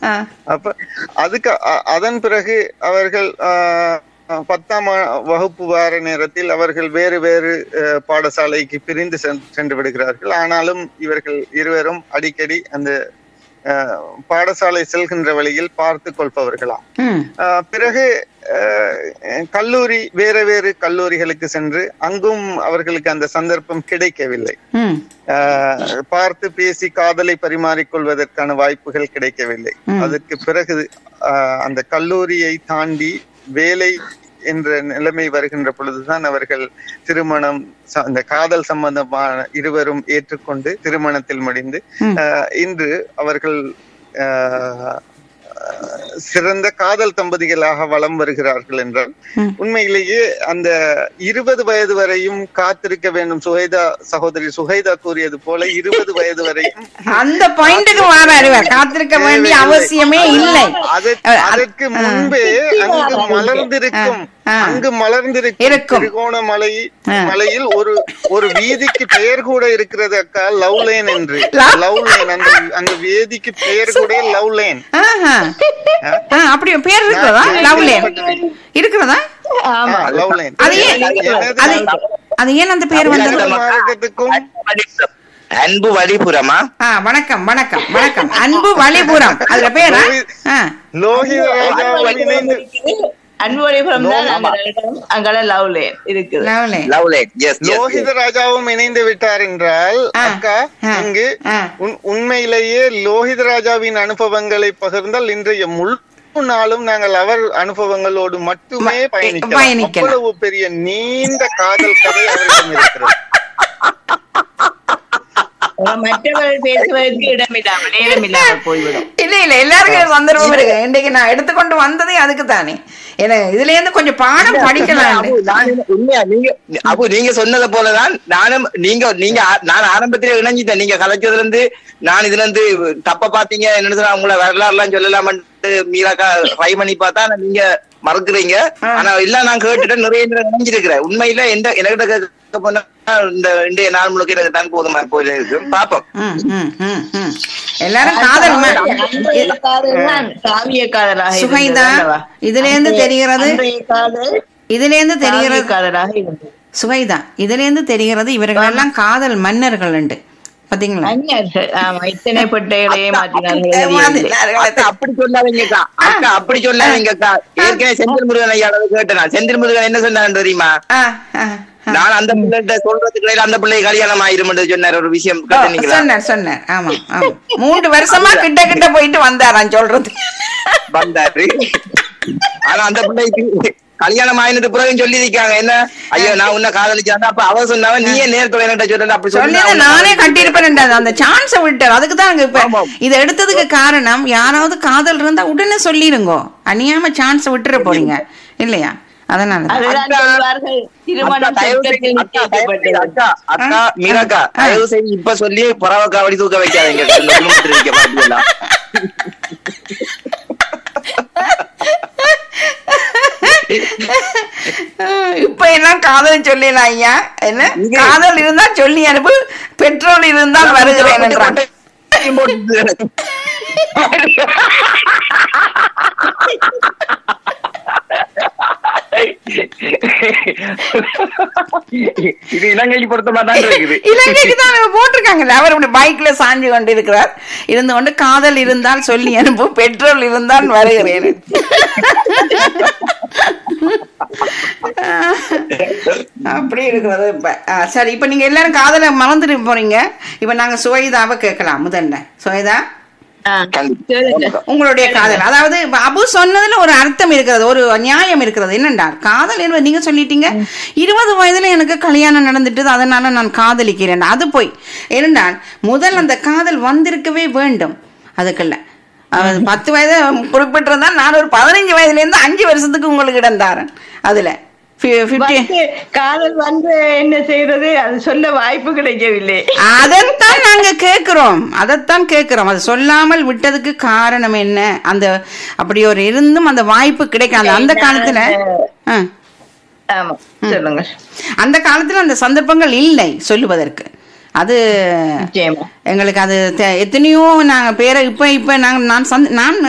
ஆ. அப்ப அதுக்கு அ- அதன் பிறகு அவர்கள் ஆ, பத்தாம் ஆ- வகுப்பு வார நேரத்தில் அவர்கள் வேறு வேறு அஹ், பாடசாலைக்கு பிரிந்து சென்- சென்று விடுகிறார்கள் ஆனாலும் இவர்கள் இருவரும் அடிக்கடி அந்த அஹ், பாடசாலை செல்கின்ற வழியில் பார்த்து கொள்பவர்களாம் ம் ஆஹ் பிறகு ஆஹ் கல்லூரி வேற வேறு கல்லூரிகளுக்கு சென்று அங்கும் அவர்களுக்கு அந்த சந்தர்ப்பம் கிடைக்கவில்லை ம் ஆஹ் பார்த்து பேசி காதலை பரிமாறிக்கொள்வதற்கான வாய்ப்புகள் கிடைக்கவில்லை ம். அதற்கு பிறகு ஆஹ் அந்த கல்லூரியை தாண்டி வேலை என்ற நிலைமை வருகின்ற பொழுதுதான் அவர்கள் திருமணம் ச- அந்த காதல் சம்பந்தமான இருவரும் ஏற்றுக்கொண்டு திருமணத்தில் முடிந்து ம். ஆஹ் இன்று அவர்கள் ஆஹ் சிறந்த காதல் தம்பதிகளாக வலம் வருகிறார்கள் என்றால் ம். உண்மையிலேயே அந்த இருபது வயது வரையும் காத்திருக்க வேண்டும் சுகைதா சகோதரி சுகைதா கூறியது போல இருபது வயது வரையும் அந்த பாயிண்ட்டுக்கு வராரு இவர். காத்திருக்க வேண்டிய அவசியமே இல்லை அது- அதற்கு முன்பே அங்கு மலர்ந்திருக்கும் ஆ. அங்கு மலர்ந்திருக்கும் இருக்கும். திருகோணமலை ஆ. மலையில் ஒரு ஒரு வீதிக்கு பெயர் கூட இருக்கிறது அக்கா லவ் லேன் என்று Love- லவ் லேன் அந்த அந்த வேதிக்கு பெயர் கூட லவ் லேன் ஆஹா. ஆ, அப்படி பேர் இருக்கிறதா லவ் லேன் இருக்கிறதா ஆமா லவ் லேன் அது ஏன் அது அது ஏன் அந்த பேர் வந்தது மார்க்கத்துக்கும் அன்பு வழிபுறமா ஆ வணக்கம் வணக்கம் வணக்கம் அன்பு வழிபுறம் அதுல பேரா ஆ லோகித ராஜாவுடன் இணைந்து அன்பு வழிபுறம் தான் அங்க நடக்கும். அங்கெல்லாம் லவ் லேன் இருக்குது love lane love lake S Lohitha ராஜாவும் இணைந்து விட்டார் என்றால் ஆ, அக்கா ஆ, இங்கு ஆ. உண்- உண்மையிலேயே லோகித ராஜாவின் அனுபவங்களை பகிர்ந்தால் இன்றைய முழு நாளும் நாங்கள் அவர் அனுபவங்களோடு மட்டுமே ம- பயணிக்கலாம் பயணிக்கலாம். அவ்வளவு பெரிய நீண்ட காதல் கதை அவரிடம் இருக்கிறது மற்றவர்கள் பேசுவதற்கு இடமில்லாமல் நேரம் இல்லாமல் போய்விடும் இல்ல இல்ல எல்லாருக்கும் சந்தர்ப்பம் இருக்கு இன்னைக்கு நான் எடுத்துக்கொண்டு வந்ததே அதுக்கு தானே எனக்கு இதுல இருந்து கொஞ்சம் பாடம் படிக்கலாம் அபு, நான் என்ன- உண்மையா நீங்க அபு நீங்க சொன்னதை போலதான் நானும் நீங்க நீங்க ஆ- நான் ஆரம்பத்திலே இணைஞ்சிட்டேன் நீங்க கலைச்சதுல இருந்து நான் இதுல இருந்து தப்ப பாத்தீங்க என்னன்னு சொன்னா உங்களை வரலாறு எல்லாம் சொல்லலாம்னு மீராக்கா ட்ரை பண்ணி பார்த்தா ஆனா நீங்க மறக்குறீங்க ஆனா இல்ல நான் கேட்டுட்டேன் நிறைய நேரம் இணைஞ்சிருக்கிறேன் உண்மையில எந்த எனக்கிட்ட கேட்க போனா இந்த இன்றைய நாள் முழுக்க எனக்கு தான் போதுமா போயில இருக்கு பாப்போம் ம், ம், ம், ம். எல்லாரும் காதல் ம- அன்றைய காதல் தான் காவிய காதலாக சுகைதா, இருந்தது அல்லவா? இதுல இருந்து அன்றைய- தெரிகிறது- அன்றைய காதல் இதுல இருந்து காவிய தெரிகிறது காதலாக இருந்தது சுவைதா இதுல இருந்து தெரிகிறது இவர்கள் எல்லாம் காதல் மன்னர்கள் உண்டு பாத்தீங்களா அந்நியர்கள் ஆமா இத்தனை பட்டைகளையே மாற்றினார்கள் ஏமாத்தினார்கள். அக்கா, அப்படி சொல்லாதீங்கக்கா அக்கா அப்படி சொல்லாதீங்கக்கா ஏற்கனவே செந்தில் முருகன் ஐயா கேட்டேன் செந்தில் முருகன் என்ன சொன்னாரு தெரியுமா ஆ, ஆ, ஆ. நான் அந்த பிள்ளைகிட்ட சொல்றதுக்கு இடையில அந்த பிள்ளை கல்யாணம் ஆயிரும் சொன்னார் ஒரு விஷயம் ஓ, கேட்டீங்களா சொன்னார் சொன்னார் ஆமா ஆமா மூன்று வருஷமா கிட்ட கிட்ட போயிட்டு வந்தாராம் சொல்றது வந்தாரு ஆனா அந்த பிள்ளைக்கு கல்யாணம் ஆயினது பிறகு சொல்லி இருக்காங்க என்ன ஐயோ நான் உன்ன காதலிச்சாங்க அப்ப அவ சொன்னாவ நீயே நேரத்துல என்கிட்ட சொல்லல அப்படி சொல்லி சொல்லி நானே கட்டியிருப்பேன் அந்த சான்ஸ விட்டார் அதுக்கு தான் இப்ப ஆமா. இதை எடுத்ததுக்கு காரணம் யாராவது காதல் இருந்தா உடனே சொல்லிருங்கோ அநியாம சான்ஸ் விட்டுற போறீங்க இல்லையா அதனால தான். அதுதான் அக்கா, சொல்வார்கள் திருமணம் அக்கா, தயவு சொர்க்கத்தில் செய்து- அக்கா, தயவு செய்து- நிச்சயிக்கப்பட்டது. அக்கா, அக்கா, ஆ, மீராக்கா, ஆ. தயவு செய்து இப்ப சொல்லி புறவ காவடி தூக்க வைக்காதீங்க இந்த குடும்பத்துல இருக்க பாத்தீங்களா? இப்ப எல்லாம் காதல் சொல்லலாம் ஐயா என்ன இங்க- காதல் இருந்தா சொல்லி அனுப்பு பெட்ரோல் இருந்தால் வருகிறேன் என்றான் போட்டு- இது இலங்கைக்கு பொறுத்த மாதிரி இருக்குது இலங்கைக்கு தான் நம்ம போட்டிருக்காங்கல்ல அவர் இப்படி பைக்ல சாஞ்சு கொண்டு இருக்கிறார் இருந்து கொண்டு காதல் இருந்தால் சொல்லி அனுப்பு பெட்ரோல் இருந்தால் வருகிறேன் அப்படி இருக்கிறது இப்ப ஆ, சரி இப்ப நீங்க எல்லாரும் காதலை மறந்துட்டு போறீங்க இப்ப நாங்க சுவைதாவை கேட்கலாம் முதல்ல சுவைதா ஆ, கண்டிப்பா. சொல்லுங்க. உங்களுடைய காதல் அதாவது இப்ப அபு சொன்னதுல ஒரு அர்த்தம் இருக்கிறது ஒரு நியாயம் இருக்கிறது என்னென்றால் காதல் என்பது நீங்க சொல்லிட்டீங்க இருபது வயதுல எனக்கு கல்யாணம் நடந்துட்டது அதனால நான் காதலிக்கிறேன் அது போய் ஏனென்றால் முதல் அந்த காதல் வந்திருக்கவே வேண்டும் அதுக்குள்ள அது பத்து வயது குறிப்பிட்டிருந்தா நான் ஒரு பதினஞ்சு வயதுல இருந்து அஞ்சு வருஷத்துக்கு உங்களுக்கு இடம் தாரேன் அதுல ஃபிஃப்டி வந்து காதல் வந்து என்ன செய்யறது அது சொல்ல வாய்ப்பு கிடைக்கவில்லை அதைத்தான் நாங்க கேக்குறோம் அதைத்தான் கேக்குறோம் அது சொல்லாமல் விட்டதுக்கு காரணம் என்ன அந்த அப்படி ஒரு இருந்தும் அந்த வாய்ப்பு கிடைக்காது அந்த காலத்துல ஆ. ஆமா சொல்லுங்க அந்த காலத்துல அந்த சந்தர்ப்பங்கள் இல்லை சொல்லுவதற்கு அது நிச்சயமா எங்களுக்கு அது தெ- எத்தனையோ நாங்க பேரை இப்ப இப்ப நாங்க நான் சந்த்- நான்